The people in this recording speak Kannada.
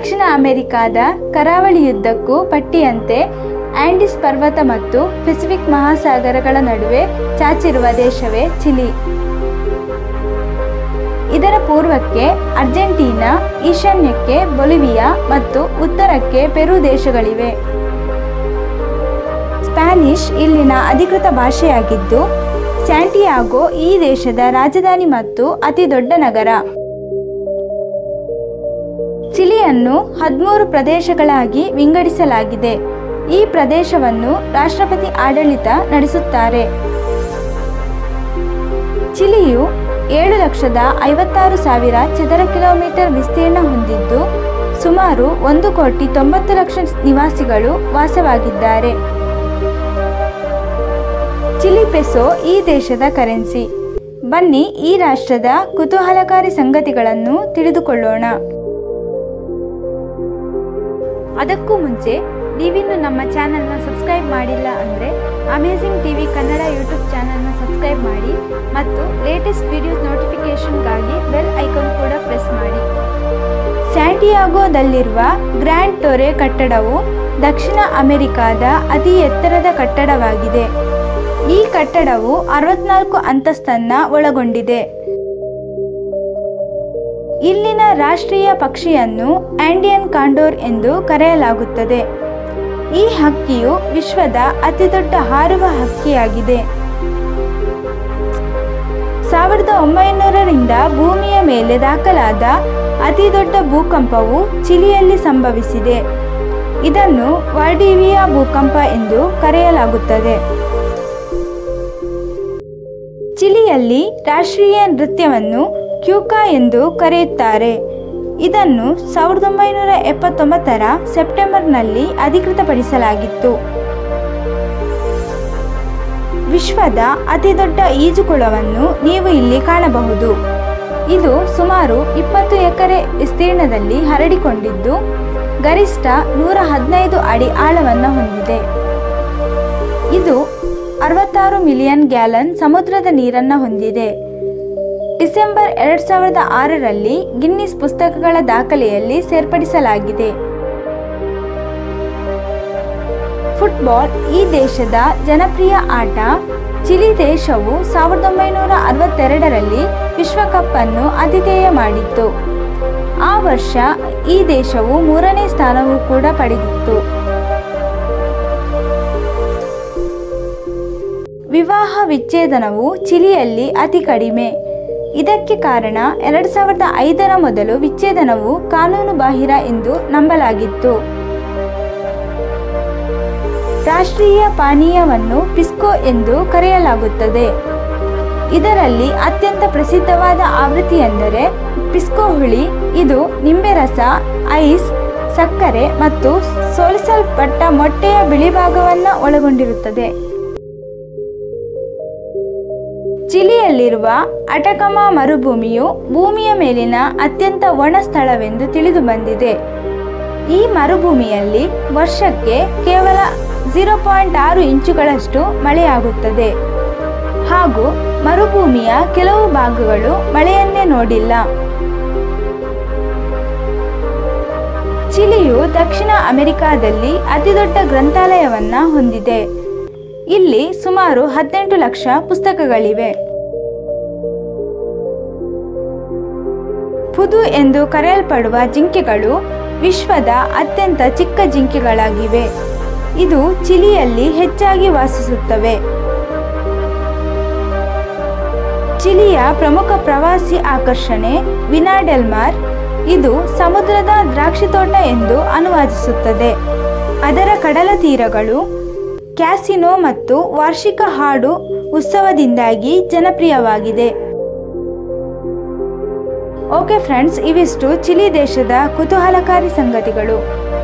ದಕ್ಷಿಣ ಅಮೆರಿಕಾದ ಕರಾವಳಿಯುದ್ದಕ್ಕೂ ಪಟ್ಟಿಯಂತೆ ಆಂಡಿಸ್ ಪರ್ವತ ಮತ್ತು ಪೆಸಿಫಿಕ್ ಮಹಾಸಾಗರಗಳ ನಡುವೆ ಚಾಚಿರುವ ದೇಶವೇ ಚಿಲಿ ಇದರ ಪೂರ್ವಕ್ಕೆ ಅರ್ಜೆಂಟೀನಾ ಈಶಾನ್ಯಕ್ಕೆ ಬೊಲಿವಿಯಾ ಮತ್ತು ಉತ್ತರಕ್ಕೆ ಪೆರು ದೇಶಗಳಿವೆ ಸ್ಪ್ಯಾನಿಷ್ ಇಲ್ಲಿನ ಅಧಿಕೃತ ಭಾಷೆಯಾಗಿದ್ದು ಸ್ಯಾಂಟಿಯಾಗೋ ಈ ದೇಶದ ರಾಜಧಾನಿ ಮತ್ತು ಅತಿ ದೊಡ್ಡ ನಗರ ಚಿಲಿಯನ್ನು ಹದಿಮೂರು ಪ್ರದೇಶಗಳಾಗಿ ವಿಂಗಡಿಸಲಾಗಿದೆ ಈ ಪ್ರದೇಶವನ್ನು ರಾಷ್ಟ್ರಪತಿ ಆಡಳಿತ ನಡೆಸುತ್ತಾರೆ ಚಿಲಿಯು ಏಳು ಲಕ್ಷದ ಐವತ್ತಾರು ಸಾವಿರ ಚದರ ಕಿಲೋಮೀಟರ್ ವಿಸ್ತೀರ್ಣ ಹೊಂದಿದ್ದು ಸುಮಾರು ಒಂದು ಕೋಟಿ ತೊಂಬತ್ತು ಲಕ್ಷ ನಿವಾಸಿಗಳು ವಾಸವಾಗಿದ್ದಾರೆ ಚಿಲಿ ಪೆಸೋ ಈ ದೇಶದ ಕರೆನ್ಸಿ ಬನ್ನಿ ಈ ರಾಷ್ಟ್ರದ ಕುತೂಹಲಕಾರಿ ಸಂಗತಿಗಳನ್ನು ತಿಳಿದುಕೊಳ್ಳೋಣ ಅದಕ್ಕೂ ಮುಂಚೆ ನೀವಿನ್ನು ನಮ್ಮ ಚಾನಲ್ನ ಸಬ್ಸ್ಕ್ರೈಬ್ ಮಾಡಿಲ್ಲ ಅಂದರೆ ಅಮೇಝಿಂಗ್ ಟಿವಿ ಕನ್ನಡ ಯೂಟ್ಯೂಬ್ ಚಾನಲ್ನ ಸಬ್ಸ್ಕ್ರೈಬ್ ಮಾಡಿ ಮತ್ತು ಲೇಟೆಸ್ಟ್ ವಿಡಿಯೋಸ್ ನೋಟಿಫಿಕೇಷನ್ಗಾಗಿ ಬೆಲ್ ಐಕಾನ್ ಕೂಡ ಪ್ರೆಸ್ ಮಾಡಿ ಸ್ಯಾಂಟಿಯಾಗೋದಲ್ಲಿರುವ ಗ್ರ್ಯಾಂಡ್ ಟೊರೆ ಕಟ್ಟಡವು ದಕ್ಷಿಣ ಅಮೆರಿಕಾದ ಅತಿ ಎತ್ತರದ ಕಟ್ಟಡವಾಗಿದೆ ಈ ಕಟ್ಟಡವು ಅರವತ್ನಾಲ್ಕು ಅಂತಸ್ತನ್ನ ಒಳಗೊಂಡಿದೆ ಇಲ್ಲಿನ ರಾಷ್ಟ್ರೀಯ ಪಕ್ಷಿಯನ್ನು ಆಂಡಿಯನ್ ಕಾಂಡೋರ್ ಎಂದು ಕರೆಯಲಾಗುತ್ತದೆ ಈ ಹಕ್ಕಿಯು ವಿಶ್ವದ ಅತಿದೊಡ್ಡ ಹಾರುವ ಹಕ್ಕಿಯಾಗಿದೆ ಸಾವಿರದ ಒಂಬೈನೂರರಿಂದ ಭೂಮಿಯ ಮೇಲೆ ದಾಖಲಾದ ಅತಿದೊಡ್ಡ ಭೂಕಂಪವು ಚಿಲಿಯಲ್ಲಿ ಸಂಭವಿಸಿದೆ ಇದನ್ನು ವಾಲ್ಡಿವಿಯಾ ಭೂಕಂಪ ಎಂದು ಕರೆಯಲಾಗುತ್ತದೆ ಚಿಲಿಯಲ್ಲಿ ರಾಷ್ಟ್ರೀಯ ನೃತ್ಯವನ್ನು ಕ್ಯೂಕಾ ಎಂದು ಕರೆಯುತ್ತಾರೆ ಇದನ್ನು ಸಾವಿರದ ಒಂಬೈನೂರ ಎಪ್ಪತ್ತೊಂಬತ್ತರ ಸೆಪ್ಟೆಂಬರ್ನಲ್ಲಿ ಅಧಿಕೃತಪಡಿಸಲಾಗಿತ್ತು ವಿಶ್ವದ ಅತಿದೊಡ್ಡ ಈಜುಕೊಳವನ್ನು ನೀವು ಇಲ್ಲಿ ಕಾಣಬಹುದು ಇದು ಸುಮಾರು ಇಪ್ಪತ್ತು ಎಕರೆ ವಿಸ್ತೀರ್ಣದಲ್ಲಿ ಹರಡಿಕೊಂಡಿದ್ದು ಗರಿಷ್ಠ ನೂರ ಹದಿನೈದು ಅಡಿ ಆಳವನ್ನು ಹೊಂದಿದೆ ಇದು ಅರವತ್ತಾರು ಮಿಲಿಯನ್ ಗ್ಯಾಲನ್ ಸಮುದ್ರದ ನೀರನ್ನು ಹೊಂದಿದೆ ಡಿಸೆಂಬರ್ ಎರಡು ಸಾವಿರದ ಆರರಲ್ಲಿ ಗಿನ್ನಿಸ್ ಪುಸ್ತಕಗಳ ದಾಖಲೆಯಲ್ಲಿ ಸೇರ್ಪಡಿಸಲಾಗಿದೆ ಫುಟ್ಬಾಲ್ ಈ ದೇಶದ ಜನಪ್ರಿಯ ಆಟ ಚಿಲಿ ದೇಶವು ಸಾವಿರದ ಒಂಬೈನೂರ ಅರವತ್ತೆರಡರಲ್ಲಿ ವಿಶ್ವಕಪ್ ಅನ್ನು ಆತಿಥೇಯ ಮಾಡಿತ್ತು ಆ ವರ್ಷ ಈ ದೇಶವು ಮೂರನೇ ಸ್ಥಾನವೂ ಕೂಡ ಪಡೆದಿತ್ತು ವಿವಾಹ ವಿಚ್ಛೇದನವು ಚಿಲಿಯಲ್ಲಿ ಅತಿ ಕಡಿಮೆ ಇದಕ್ಕೆ ಕಾರಣ ಎರಡು ಸಾವಿರದ ಐದರ ಮೊದಲು ವಿಚ್ಛೇದನವು ಕಾನೂನು ಬಾಹಿರ ಎಂದು ನಂಬಲಾಗಿತ್ತು ರಾಷ್ಟ್ರೀಯ ಪಾನೀಯವನ್ನು ಪಿಸ್ಕೋ ಎಂದು ಕರೆಯಲಾಗುತ್ತದೆ ಇದರಲ್ಲಿ ಅತ್ಯಂತ ಪ್ರಸಿದ್ಧವಾದ ಆವೃತ್ತಿ ಎಂದರೆ ಪಿಸ್ಕೋ ಹುಳಿ ಇದು ನಿಂಬೆ ರಸ ಐಸ್ ಸಕ್ಕರೆ ಮತ್ತು ಸೋಲಿಸಲ್ಪಟ್ಟ ಮೊಟ್ಟೆಯ ಬಿಳಿ ಭಾಗವನ್ನು ಒಳಗೊಂಡಿರುತ್ತದೆ ಚಿಲಿಯಲ್ಲಿರುವ ಅಟಕಮಾ ಮರುಭೂಮಿಯು ಭೂಮಿಯ ಮೇಲಿನ ಅತ್ಯಂತ ಒಣ ಸ್ಥಳವೆಂದು ತಿಳಿದು ಬಂದಿದೆ ಈ ಮರುಭೂಮಿಯಲ್ಲಿ ವರ್ಷಕ್ಕೆ ಕೇವಲ ಝೀರೋ ಪಾಯಿಂಟ್ ಆರು ಇಂಚುಗಳಷ್ಟು ಮಳೆಯಾಗುತ್ತದೆ ಹಾಗೂ ಮರುಭೂಮಿಯ ಕೆಲವು ಭಾಗಗಳು ಮಳೆಯನ್ನೇ ನೋಡಿಲ್ಲ ಚಿಲಿಯು ದಕ್ಷಿಣ ಅಮೆರಿಕಾದಲ್ಲಿ ಅತಿದೊಡ್ಡ ಗ್ರಂಥಾಲಯವನ್ನ ಹೊಂದಿದೆ ಇಲ್ಲಿ ಸುಮಾರು ಹದಿನೆಂಟು ಲಕ್ಷ ಪುಸ್ತಕಗಳಿವೆ ಪುದು ಎಂದು ಕರೆಯಲ್ಪಡುವ ಜಿಂಕೆಗಳು ವಿಶ್ವದ ಅತ್ಯಂತ ಚಿಕ್ಕ ಜಿಂಕೆಗಳಾಗಿವೆ ಇದು ಚಿಲಿಯಲ್ಲಿ ಹೆಚ್ಚಾಗಿ ವಾಸಿಸುತ್ತವೆ ಚಿಲಿಯ ಪ್ರಮುಖ ಪ್ರವಾಸಿ ಆಕರ್ಷಣೆ ವಿನಾಡೆಲ್ಮಾರ್ ಇದು ಸಮುದ್ರದ ದ್ರಾಕ್ಷಿ ತೋಟ ಎಂದು ಅನುವಾದಿಸುತ್ತದೆ ಅದರ ಕಡಲ ತೀರಗಳು ಕ್ಯಾಸಿನೋ ಮತ್ತು ವಾರ್ಷಿಕ ಹಾಡು ಉತ್ಸವದಿಂದಾಗಿ ಜನಪ್ರಿಯವಾಗಿದೆ ಓಕೆ ಫ್ರೆಂಡ್ಸ್ ಇವಿಷ್ಟು ಚಿಲಿ ದೇಶದ ಕುತೂಹಲಕಾರಿ ಸಂಗತಿಗಳು